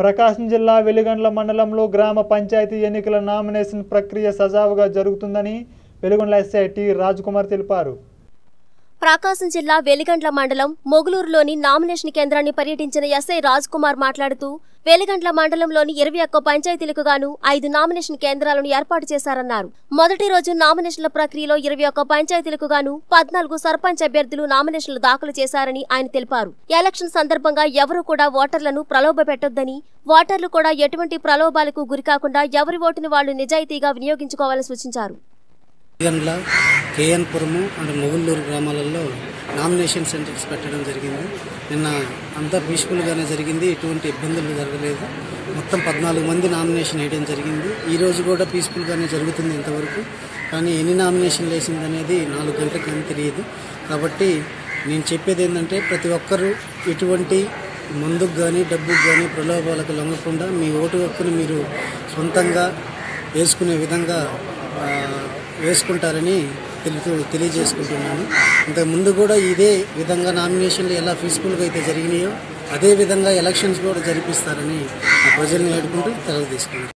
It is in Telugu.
ప్రకాశం జిల్లా వెలిగండ్ల మండలంలో గ్రామ పంచాయతీ ఎన్నికల నామినేషన్ ప్రక్రియ సజావుగా జరుగుతుందని వెలుగొండల ఎస్ఐ టి రాజ్కుమార్ తెలిపారు ప్రకాశం జిల్లా వెలిగండ్ల మండలం మొగులూరులోని నామినేషన్ కేంద్రాన్ని పర్యటించిన ఎస్ఐ రాజ్ కుమార్ మాట్లాడుతూ వెలిగండ్ల మండలంలోని ఇరవై ఒక్క పంచాయతీలకు గాను ఐదు నామినేషన్ కేంద్రాలను ఏర్పాటు చేశారన్నారు మొదటి రోజు నామినేషన్ల ప్రక్రియలో ఇరవై ఒక్క పంచాయతీలకు గాను పద్నాలుగు సర్పంచ్ అభ్యర్థులు నామినేషన్లు దాఖలు చేశారని ఆయన తెలిపారు ఎలక్షన్ సందర్భంగా ఎవరూ కూడా ఓటర్లను ప్రలోభ పెట్టొద్దని ఓటర్లు కూడా ఎటువంటి ప్రలోభాలకు గురికాకుండా ఎవరి ఓటును వాళ్లు నిజాయితీగా వినియోగించుకోవాలని సూచించారు గండ్ల కేఎన్పురము అండ్ మొగుళ్ళూరు గ్రామాలలో నామినేషన్ సెంటర్స్ పెట్టడం జరిగింది నిన్న అంతా పీస్ఫుల్గానే జరిగింది ఎటువంటి ఇబ్బందులు జరగలేదు మొత్తం పద్నాలుగు మంది నామినేషన్ వేయడం జరిగింది ఈ రోజు కూడా పీస్ఫుల్గానే జరుగుతుంది ఇంతవరకు కానీ ఎన్ని నామినేషన్లు వేసింది అనేది నాలుగు గంటలకు ఏం తెలియదు కాబట్టి నేను చెప్పేది ఏంటంటే ప్రతి ఒక్కరూ ఎటువంటి మందుకు కానీ డబ్బుకు కానీ ప్రలోభాలకు లొంగకుండా మీ ఓటు హక్కును మీరు సొంతంగా వేసుకునే విధంగా ఆ, వేసుకుంటారని తెలుసు తెలియజేసుకుంటున్నాను ఇంతకు ముందు కూడా ఇదే విధంగా నామినేషన్లు ఎలా పీస్ఫుల్గా అయితే జరిగినాయో అదే విధంగా ఎలక్షన్స్ కూడా జరిపిస్తారని ఆ ప్రజల్ని వేడుకుంటూ తెలవ తీసుకున్నాను